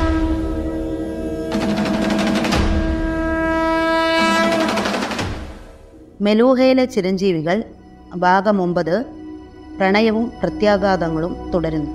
മെലൂഹയിലെ ചിരഞ്ജീവികൾ ഭാഗം ഒമ്പത് പ്രണയവും പ്രത്യാഘാതങ്ങളും തുടരുന്നു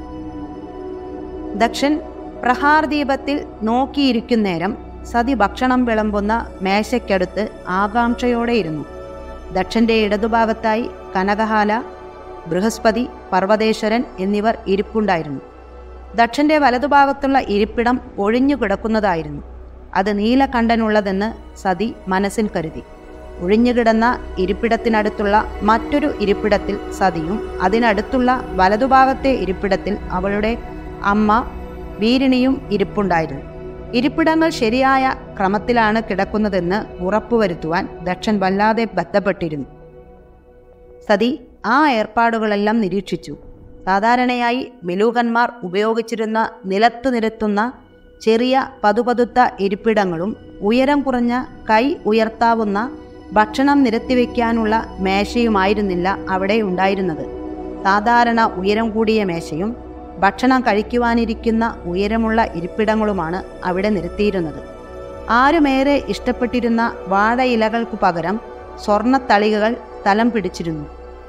ദക്ഷൻ പ്രഹാർ ദീപത്തിൽ നോക്കിയിരിക്കുന്നേരം സതി ഭക്ഷണം വിളമ്പുന്ന മേശയ്ക്കടുത്ത് ആകാംക്ഷയോടെ ഇരുന്നു ദക്ഷന്റെ ഇടതുഭാഗത്തായി കനകഹാല ബൃഹസ്പതി പർവ്വതേശ്വരൻ എന്നിവർ ഇരിപ്പുണ്ടായിരുന്നു ദക്ഷന്റെ വലതുഭാഗത്തുള്ള ഇരിപ്പിടം ഒഴിഞ്ഞു കിടക്കുന്നതായിരുന്നു അത് നീലകണ്ഠനുള്ളതെന്ന് സതി മനസ്സിൽ കരുതി ഒഴിഞ്ഞുകിടന്ന ഇരിപ്പിടത്തിനടുത്തുള്ള മറ്റൊരു ഇരിപ്പിടത്തിൽ സതിയും അതിനടുത്തുള്ള വലതുഭാഗത്തെ ഇരിപ്പിടത്തിൽ അവളുടെ അമ്മ വീരിണിയും ഇരിപ്പുണ്ടായിരുന്നു ഇരിപ്പിടങ്ങൾ ശരിയായ ക്രമത്തിലാണ് കിടക്കുന്നതെന്ന് ഉറപ്പുവരുത്തുവാൻ ദക്ഷൻ വല്ലാതെ ബന്ധപ്പെട്ടിരുന്നു സതി ആ ഏർപ്പാടുകളെല്ലാം നിരീക്ഷിച്ചു സാധാരണയായി മെലൂകന്മാർ ഉപയോഗിച്ചിരുന്ന നിലത്തു നിരത്തുന്ന ചെറിയ പതുപതുത്ത ഇരിപ്പിടങ്ങളും ഉയരം കുറഞ്ഞ കൈ ഉയർത്താവുന്ന ഭക്ഷണം നിരത്തിവെക്കാനുള്ള മേശയുമായിരുന്നില്ല അവിടെ ഉണ്ടായിരുന്നത് സാധാരണ ഉയരം കൂടിയ മേശയും ഭക്ഷണം കഴിക്കുവാനിരിക്കുന്ന ഉയരമുള്ള ഇരിപ്പിടങ്ങളുമാണ് അവിടെ നിരത്തിയിരുന്നത് ആരുമേറെ ഇഷ്ടപ്പെട്ടിരുന്ന വാഴയിലകൾക്കു പകരം സ്വർണ്ണത്തളികകൾ സ്ഥലം പിടിച്ചിരുന്നു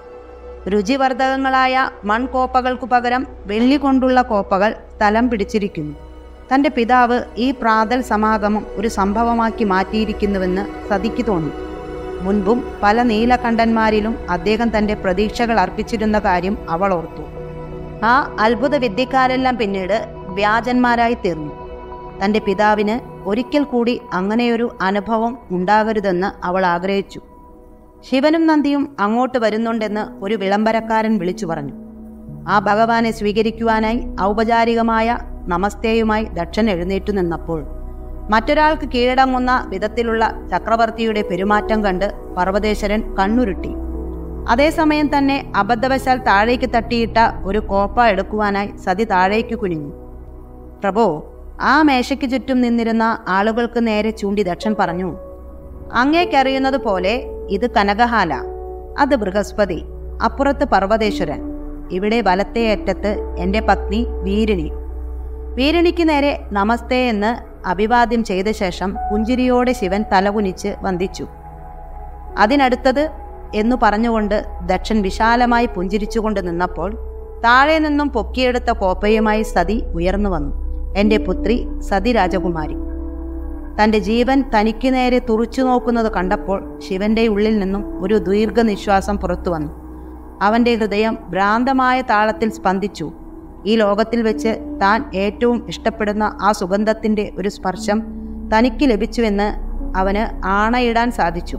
രുചിവർദ്ധകങ്ങളായ മൺകോപ്പകൾക്കു പകരം വെള്ളി കൊണ്ടുള്ള കോപ്പകൾ സ്ഥലം പിടിച്ചിരിക്കുന്നു തൻ്റെ പിതാവ് ഈ പ്രാതൽ സമാഗമം ഒരു സംഭവമാക്കി മാറ്റിയിരിക്കുന്നുവെന്ന് സതിക്ക് തോന്നി മുൻപും പല നീലകണ്ഠന്മാരിലും അദ്ദേഹം തൻ്റെ പ്രതീക്ഷകൾ അർപ്പിച്ചിരുന്ന കാര്യം അവൾ ഓർത്തു ആ അത്ഭുത വിദ്യക്കാരെല്ലാം പിന്നീട് വ്യാജന്മാരായി തീർന്നു തൻ്റെ പിതാവിന് ഒരിക്കൽ കൂടി അങ്ങനെയൊരു അനുഭവം ഉണ്ടാകരുതെന്ന് അവൾ ആഗ്രഹിച്ചു ശിവനും നന്ദിയും അങ്ങോട്ട് വരുന്നുണ്ടെന്ന് ഒരു വിളംബരക്കാരൻ വിളിച്ചു പറഞ്ഞു ആ ഭഗവാനെ സ്വീകരിക്കുവാനായി ഔപചാരികമായ നമസ്തേയുമായി ദക്ഷൻ എഴുന്നേറ്റു നിന്നപ്പോൾ മറ്റൊരാൾക്ക് കീഴടങ്ങുന്ന വിധത്തിലുള്ള ചക്രവർത്തിയുടെ പെരുമാറ്റം കണ്ട് പർവ്വതേശ്വരൻ കണ്ണുരുട്ടി അതേസമയം തന്നെ അബദ്ധവശാൽ താഴേക്ക് തട്ടിയിട്ട ഒരു കോപ്പ എടുക്കുവാനായി സതി താഴേക്ക് കുനിഞ്ഞു പ്രഭോ ആ മേശയ്ക്ക് ചുറ്റും നിന്നിരുന്ന ആളുകൾക്ക് നേരെ ചൂണ്ടി ദക്ഷൻ പറഞ്ഞു അങ്ങേക്കറിയുന്നത് പോലെ ഇത് കനകഹാല അത് ബൃഹസ്പതി അപ്പുറത്ത് പർവ്വതേശ്വരൻ ഇവിടെ വലത്തേ അറ്റത്ത് എൻ്റെ പത്നി വീരിണി വീരിണിക്ക് നേരെ നമസ്തേ എന്ന് അഭിവാദ്യം ചെയ്ത ശേഷം പുഞ്ചിരിയോടെ ശിവൻ തലകുനിച്ച് വന്ദിച്ചു അതിനടുത്തത് എന്നു പറഞ്ഞുകൊണ്ട് ദക്ഷൻ വിശാലമായി പുഞ്ചിരിച്ചുകൊണ്ട് നിന്നപ്പോൾ താഴെ നിന്നും പൊക്കിയെടുത്ത കോപ്പയുമായി സതി ഉയർന്നു വന്നു എൻ്റെ പുത്രി സതി രാജകുമാരി തൻ്റെ ജീവൻ തനിക്ക് നേരെ തുറച്ചു നോക്കുന്നത് കണ്ടപ്പോൾ ശിവന്റെ ഉള്ളിൽ നിന്നും ഒരു ദീർഘനിശ്വാസം പുറത്തു വന്നു അവൻ്റെ ഹൃദയം ഭ്രാന്തമായ താളത്തിൽ സ്പന്ദിച്ചു ഈ ലോകത്തിൽ വെച്ച് താൻ ഏറ്റവും ഇഷ്ടപ്പെടുന്ന ആ സുഗന്ധത്തിൻ്റെ ഒരു സ്പർശം തനിക്ക് ലഭിച്ചുവെന്ന് അവന് ആണയിടാൻ സാധിച്ചു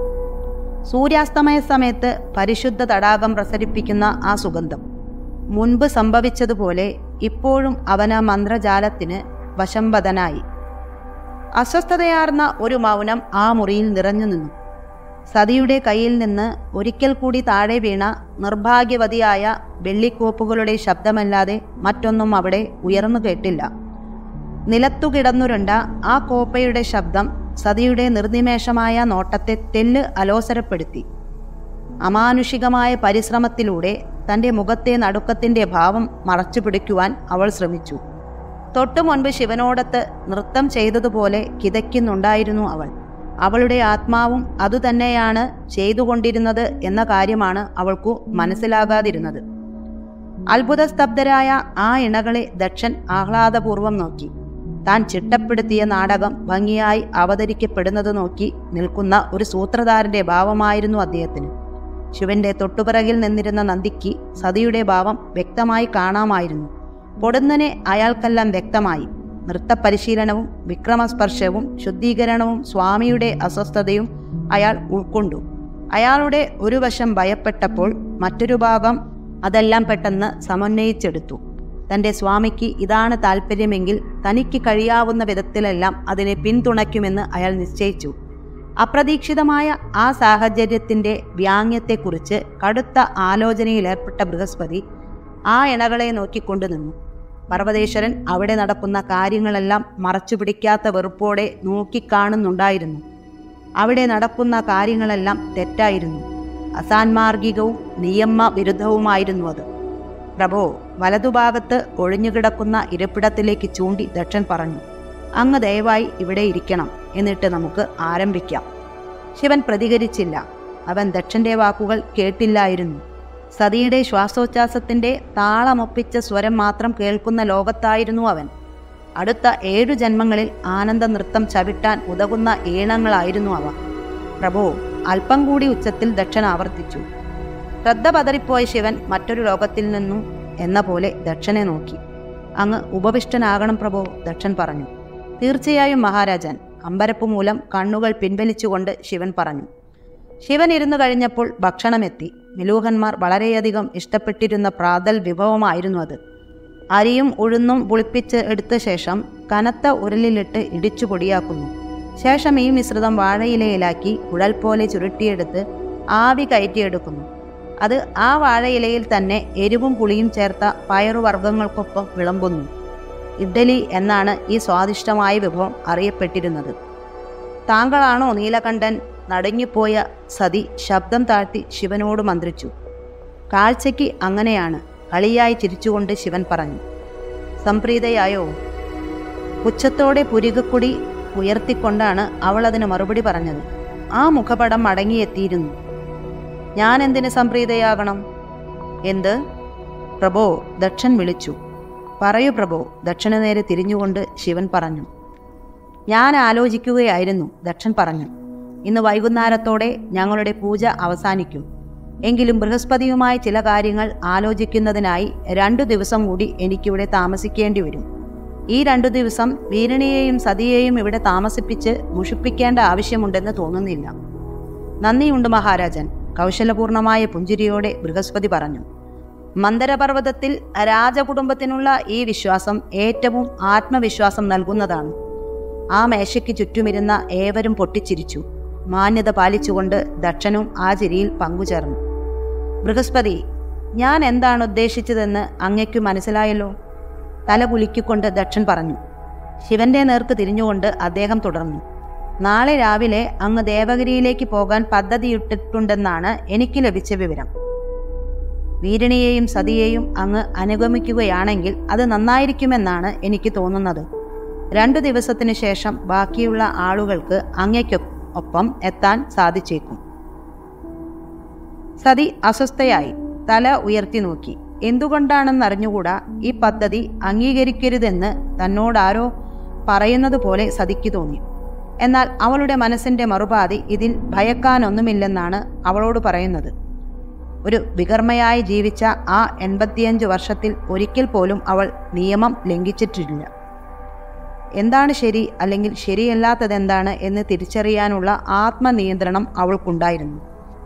സൂര്യാസ്തമയ സമയത്ത് പരിശുദ്ധ തടാകം പ്രസരിപ്പിക്കുന്ന ആ സുഗന്ധം മുൻപ് സംഭവിച്ചതുപോലെ ഇപ്പോഴും അവൻ ആ മന്ത്രജാലത്തിന് വശംവദനായി അസ്വസ്ഥതയാർന്ന ഒരു മൗനം ആ മുറിയിൽ നിറഞ്ഞു നിന്നു സതിയുടെ കയ്യിൽ നിന്ന് ഒരിക്കൽ കൂടി താഴെ വീണ നിർഭാഗ്യവതിയായ വെള്ളിക്കോപ്പുകളുടെ ശബ്ദമല്ലാതെ മറ്റൊന്നും അവിടെ ഉയർന്നു കേട്ടില്ല നിലത്തു കിടന്നുരുണ്ട ആ കോപ്പയുടെ ശബ്ദം സതിയുടെ നിർനിമേഷമായ നോട്ടത്തെ തെല്ല് അലോസരപ്പെടുത്തി അമാനുഷികമായ പരിശ്രമത്തിലൂടെ തൻ്റെ മുഖത്തെ നടുക്കത്തിൻ്റെ ഭാവം മറച്ചു പിടിക്കുവാൻ അവൾ ശ്രമിച്ചു തൊട്ടു മുൻപ് ശിവനോടത്ത് നൃത്തം ചെയ്തതുപോലെ കിതയ്ക്കുന്നുണ്ടായിരുന്നു അവൾ അവളുടെ ആത്മാവും അതുതന്നെയാണ് ചെയ്തുകൊണ്ടിരുന്നത് എന്ന കാര്യമാണ് അവൾക്കു മനസ്സിലാകാതിരുന്നത് അത്ഭുതസ്തബ്ധരായ ആ ഇണകളെ ദക്ഷൻ ആഹ്ലാദപൂർവം നോക്കി താൻ ചിട്ടപ്പെടുത്തിയ നാടകം ഭംഗിയായി അവതരിക്കപ്പെടുന്നത് നോക്കി നിൽക്കുന്ന ഒരു സൂത്രധാരന്റെ ഭാവമായിരുന്നു അദ്ദേഹത്തിന് ശിവന്റെ തൊട്ടുപിറകിൽ നിന്നിരുന്ന നന്ദിക്ക് സതിയുടെ ഭാവം വ്യക്തമായി കാണാമായിരുന്നു പൊടുന്നനെ അയാൾക്കെല്ലാം വ്യക്തമായി നൃത്തപരിശീലനവും വിക്രമസ്പർശവും ശുദ്ധീകരണവും സ്വാമിയുടെ അസ്വസ്ഥതയും അയാൾ ഉൾക്കൊണ്ടു അയാളുടെ ഒരു വശം ഭയപ്പെട്ടപ്പോൾ മറ്റൊരു ഭാഗം അതെല്ലാം പെട്ടെന്ന് സമന്വയിച്ചെടുത്തു തൻ്റെ സ്വാമിക്ക് ഇതാണ് താല്പര്യമെങ്കിൽ തനിക്ക് കഴിയാവുന്ന വിധത്തിലെല്ലാം അതിനെ പിന്തുണയ്ക്കുമെന്ന് അയാൾ നിശ്ചയിച്ചു അപ്രതീക്ഷിതമായ ആ സാഹചര്യത്തിൻ്റെ വ്യാങ്യത്തെക്കുറിച്ച് കടുത്ത ആലോചനയിലേർപ്പെട്ട ബൃഹസ്പതി ആ ഇണകളെ നോക്കിക്കൊണ്ടു നിന്നു പർവ്വതേശ്വരൻ അവിടെ നടക്കുന്ന കാര്യങ്ങളെല്ലാം മറച്ചുപിടിക്കാത്ത വെറുപ്പോടെ നോക്കിക്കാണുന്നുണ്ടായിരുന്നു അവിടെ നടക്കുന്ന കാര്യങ്ങളെല്ലാം തെറ്റായിരുന്നു അസാൻമാർഗികവും നിയമ വിരുദ്ധവുമായിരുന്നു അത് പ്രഭോ വലതുഭാഗത്ത് ഒഴിഞ്ഞുകിടക്കുന്ന ഇരിപ്പിടത്തിലേക്ക് ചൂണ്ടി ദക്ഷൻ പറഞ്ഞു അങ്ങ് ദയവായി ഇവിടെ ഇരിക്കണം എന്നിട്ട് നമുക്ക് ആരംഭിക്കാം ശിവൻ പ്രതികരിച്ചില്ല അവൻ ദക്ഷന്റെ വാക്കുകൾ കേട്ടില്ലായിരുന്നു സതിയുടെ ശ്വാസോച്ഛ്വാസത്തിന്റെ താളമൊപ്പിച്ച സ്വരം മാത്രം കേൾക്കുന്ന ലോകത്തായിരുന്നു അവൻ അടുത്ത ഏഴു ജന്മങ്ങളിൽ ആനന്ദ നൃത്തം ചവിട്ടാൻ ഉതകുന്ന ഈണങ്ങളായിരുന്നു അവ പ്രഭു അല്പം കൂടി ഉച്ചത്തിൽ ദക്ഷൻ ആവർത്തിച്ചു ശ്രദ്ധ പതറിപ്പോയ ശിവൻ മറ്റൊരു ലോകത്തിൽ നിന്നും എന്ന പോലെ ദക്ഷനെ നോക്കി അങ്ങ് ഉപവിഷ്ടനാകണം പ്രഭു ദക്ഷൻ പറഞ്ഞു തീർച്ചയായും മഹാരാജൻ അമ്പരപ്പ് മൂലം കണ്ണുകൾ പിൻവലിച്ചുകൊണ്ട് ശിവൻ പറഞ്ഞു ശിവൻ ഇരുന്നു കഴിഞ്ഞപ്പോൾ ഭക്ഷണമെത്തി മിലൂഹന്മാർ വളരെയധികം ഇഷ്ടപ്പെട്ടിരുന്ന പ്രാതൽ വിഭവമായിരുന്നു അത് അരിയും ഉഴുന്നും പുളിപ്പിച്ച് എടുത്ത ശേഷം കനത്ത ഉരലിലിട്ട് ഇടിച്ചു പൊടിയാക്കുന്നു ശേഷം ഈ മിശ്രിതം വാഴയിലയിലാക്കി കുഴൽ പോലെ ചുരുട്ടിയെടുത്ത് ആവി കയറ്റിയെടുക്കുന്നു അത് ആ വാഴയിലയിൽ തന്നെ എരിവും പുളിയും ചേർത്ത പയറുവർഗ്ഗങ്ങൾക്കൊപ്പം വിളമ്പുന്നു ഇഡ്ഡലി എന്നാണ് ഈ സ്വാദിഷ്ടമായ വിഭവം അറിയപ്പെട്ടിരുന്നത് താങ്കളാണോ നീലകണ്ഠൻ നടുങ്ങിപ്പോയ സതി ശബ്ദം താഴ്ത്തി ശിവനോട് മന്ത്രിച്ചു കാഴ്ചയ്ക്ക് അങ്ങനെയാണ് കളിയായി ചിരിച്ചുകൊണ്ട് ശിവൻ പറഞ്ഞു സംപ്രീതയായോ പുച്ഛത്തോടെ പുരികക്കുടി ഉയർത്തിക്കൊണ്ടാണ് അവൾ അതിന് മറുപടി പറഞ്ഞത് ആ മുഖപടം മടങ്ങിയെത്തിയിരുന്നു ഞാൻ എന്തിന് സംപ്രീതയാകണം എന്ത് പ്രഭോ ദക്ഷൻ വിളിച്ചു പറയൂ പ്രഭോ ദക്ഷന് നേരെ തിരിഞ്ഞുകൊണ്ട് ശിവൻ പറഞ്ഞു ഞാൻ ആലോചിക്കുകയായിരുന്നു ദക്ഷൻ പറഞ്ഞു ഇന്ന് വൈകുന്നേരത്തോടെ ഞങ്ങളുടെ പൂജ അവസാനിക്കും എങ്കിലും ബൃഹസ്പതിയുമായി ചില കാര്യങ്ങൾ ആലോചിക്കുന്നതിനായി രണ്ടു ദിവസം കൂടി എനിക്കിവിടെ താമസിക്കേണ്ടി വരും ഈ രണ്ടു ദിവസം വീരണിയെയും സതിയെയും ഇവിടെ താമസിപ്പിച്ച് മുഷിപ്പിക്കേണ്ട ആവശ്യമുണ്ടെന്ന് തോന്നുന്നില്ല നന്ദിയുണ്ട് മഹാരാജൻ കൗശലപൂർണമായ പുഞ്ചിരിയോടെ ബൃഹസ്പതി പറഞ്ഞു മന്ദരപർവ്വതത്തിൽ രാജകുടുംബത്തിനുള്ള ഈ വിശ്വാസം ഏറ്റവും ആത്മവിശ്വാസം നൽകുന്നതാണ് ആ മേശയ്ക്ക് ചുറ്റുമിരുന്ന ഏവരും പൊട്ടിച്ചിരിച്ചു മാന്യത പാലിച്ചുകൊണ്ട് ദക്ഷനും ആ ചിരിയിൽ പങ്കുചേർന്നു ബൃഹസ്പതി ഞാൻ എന്താണ് ഉദ്ദേശിച്ചതെന്ന് അങ്ങയ്ക്കു മനസ്സിലായല്ലോ തല കുലുക്കിക്കൊണ്ട് ദക്ഷൻ പറഞ്ഞു ശിവന്റെ നേർക്ക് തിരിഞ്ഞുകൊണ്ട് അദ്ദേഹം തുടർന്നു നാളെ രാവിലെ അങ്ങ് ദേവഗിരിയിലേക്ക് പോകാൻ പദ്ധതിയിട്ടിട്ടുണ്ടെന്നാണ് എനിക്ക് ലഭിച്ച വിവരം വീരണിയെയും സതിയെയും അങ്ങ് അനുഗമിക്കുകയാണെങ്കിൽ അത് നന്നായിരിക്കുമെന്നാണ് എനിക്ക് തോന്നുന്നത് രണ്ടു ദിവസത്തിനു ശേഷം ബാക്കിയുള്ള ആളുകൾക്ക് അങ്ങയ്ക്കൊപ്പം എത്താൻ സാധിച്ചേക്കും സതി അസ്വസ്ഥയായി തല ഉയർത്തി നോക്കി എന്തുകൊണ്ടാണെന്നറിഞ്ഞുകൂടാ ഈ പദ്ധതി അംഗീകരിക്കരുതെന്ന് തന്നോടാരോ പറയുന്നത് പോലെ സതിക്ക് തോന്നി എന്നാൽ അവളുടെ മനസ്സിന്റെ മറുപാതി ഇതിൽ ഭയക്കാനൊന്നുമില്ലെന്നാണ് അവളോട് പറയുന്നത് ഒരു വികർമ്മയായി ജീവിച്ച ആ എൺപത്തിയഞ്ച് വർഷത്തിൽ ഒരിക്കൽ പോലും അവൾ നിയമം ലംഘിച്ചിട്ടില്ല എന്താണ് ശരി അല്ലെങ്കിൽ ശരിയല്ലാത്തതെന്താണ് എന്ന് തിരിച്ചറിയാനുള്ള ആത്മനിയന്ത്രണം അവൾക്കുണ്ടായിരുന്നു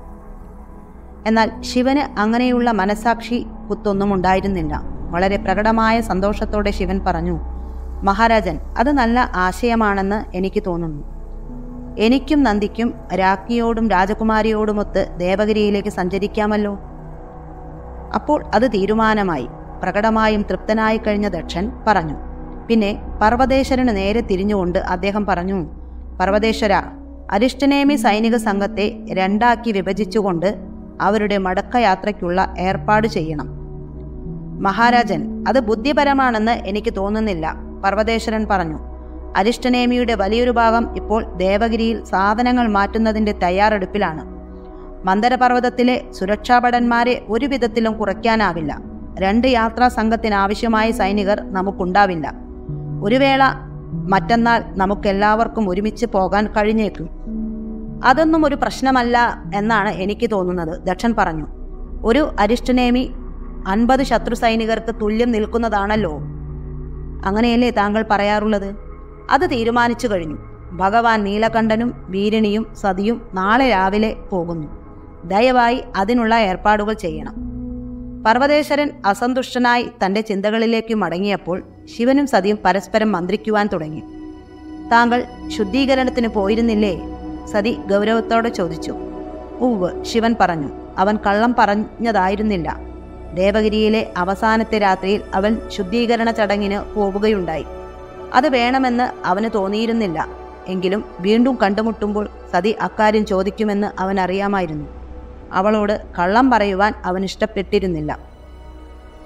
എന്നാൽ ശിവന് അങ്ങനെയുള്ള മനസാക്ഷി കുത്തൊന്നും ഉണ്ടായിരുന്നില്ല വളരെ പ്രകടമായ സന്തോഷത്തോടെ ശിവൻ പറഞ്ഞു മഹാരാജൻ അത് നല്ല ആശയമാണെന്ന് എനിക്ക് തോന്നുന്നു എനിക്കും നന്ദിക്കും രാജ്ഞിയോടും രാജകുമാരിയോടുമൊത്ത് ദേവഗിരിയിലേക്ക് സഞ്ചരിക്കാമല്ലോ അപ്പോൾ അത് തീരുമാനമായി പ്രകടമായും തൃപ്തനായി കഴിഞ്ഞ ദക്ഷൻ പറഞ്ഞു പിന്നെ പർവ്വതേശ്വരന് നേരെ തിരിഞ്ഞുകൊണ്ട് അദ്ദേഹം പറഞ്ഞു പർവ്വതേശ്വര അരിഷ്ടനേമി സൈനിക സംഘത്തെ രണ്ടാക്കി വിഭജിച്ചുകൊണ്ട് അവരുടെ മടക്കയാത്രയ്ക്കുള്ള ഏർപ്പാട് ചെയ്യണം മഹാരാജൻ അത് ബുദ്ധിപരമാണെന്ന് എനിക്ക് തോന്നുന്നില്ല പർവ്വതേശ്വരൻ പറഞ്ഞു അരിഷ്ടനേമിയുടെ വലിയൊരു ഭാഗം ഇപ്പോൾ ദേവഗിരിയിൽ സാധനങ്ങൾ മാറ്റുന്നതിന്റെ തയ്യാറെടുപ്പിലാണ് മന്ദരപർവ്വതത്തിലെ സുരക്ഷാഭടന്മാരെ ഒരു വിധത്തിലും കുറയ്ക്കാനാവില്ല രണ്ട് യാത്രാ സംഘത്തിനാവശ്യമായ സൈനികർ നമുക്കുണ്ടാവില്ല ഒരു വേള മറ്റന്നാൾ നമുക്കെല്ലാവർക്കും ഒരുമിച്ച് പോകാൻ കഴിഞ്ഞേക്കും അതൊന്നും ഒരു പ്രശ്നമല്ല എന്നാണ് എനിക്ക് തോന്നുന്നത് ദക്ഷൻ പറഞ്ഞു ഒരു അരിഷ്ടനേമി അൻപത് ശത്രു സൈനികർക്ക് തുല്യം നിൽക്കുന്നതാണല്ലോ അങ്ങനെയല്ലേ താങ്കൾ പറയാറുള്ളത് അത് തീരുമാനിച്ചു കഴിഞ്ഞു ഭഗവാൻ നീലകണ്ഠനും വീരണിയും സതിയും നാളെ രാവിലെ പോകുന്നു ദയവായി അതിനുള്ള ഏർപ്പാടുകൾ ചെയ്യണം പർവ്വതേശ്വരൻ അസന്തുഷ്ടനായി തന്റെ ചിന്തകളിലേക്ക് മടങ്ങിയപ്പോൾ ശിവനും സതിയും പരസ്പരം മന്ത്രിക്കുവാൻ തുടങ്ങി താങ്കൾ ശുദ്ധീകരണത്തിന് പോയിരുന്നില്ലേ സതി ഗൗരവത്തോടെ ചോദിച്ചു ഉവ് ശിവൻ പറഞ്ഞു അവൻ കള്ളം പറഞ്ഞതായിരുന്നില്ല ദേവഗിരിയിലെ അവസാനത്തെ രാത്രിയിൽ അവൻ ശുദ്ധീകരണ ചടങ്ങിന് പോവുകയുണ്ടായി അത് വേണമെന്ന് അവന് തോന്നിയിരുന്നില്ല എങ്കിലും വീണ്ടും കണ്ടുമുട്ടുമ്പോൾ സതി അക്കാര്യം ചോദിക്കുമെന്ന് അവൻ അറിയാമായിരുന്നു അവളോട് കള്ളം പറയുവാൻ അവൻ ഇഷ്ടപ്പെട്ടിരുന്നില്ല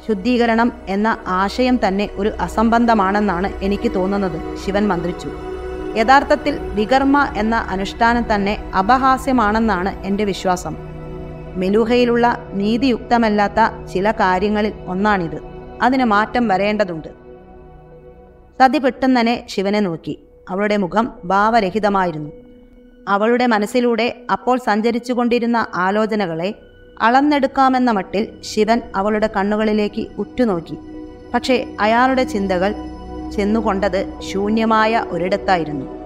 ശുദ്ധീകരണം എന്ന ആശയം തന്നെ ഒരു അസംബന്ധമാണെന്നാണ് എനിക്ക് തോന്നുന്നത് ശിവൻ മന്ത്രിച്ചു യഥാർത്ഥത്തിൽ വികർമ്മ എന്ന അനുഷ്ഠാനം തന്നെ അപഹാസ്യമാണെന്നാണ് എൻ്റെ വിശ്വാസം മെലൂഹയിലുള്ള നീതിയുക്തമല്ലാത്ത ചില കാര്യങ്ങളിൽ ഒന്നാണിത് അതിന് മാറ്റം വരേണ്ടതുണ്ട് സതി പെട്ടെന്നനെ ശിവനെ നോക്കി അവളുടെ മുഖം ഭാവരഹിതമായിരുന്നു അവളുടെ മനസ്സിലൂടെ അപ്പോൾ സഞ്ചരിച്ചുകൊണ്ടിരുന്ന ആലോചനകളെ അളന്നെടുക്കാമെന്ന മട്ടിൽ ശിവൻ അവളുടെ കണ്ണുകളിലേക്ക് ഉറ്റുനോക്കി പക്ഷേ അയാളുടെ ചിന്തകൾ ചെന്നുകൊണ്ടത് ശൂന്യമായ ഒരിടത്തായിരുന്നു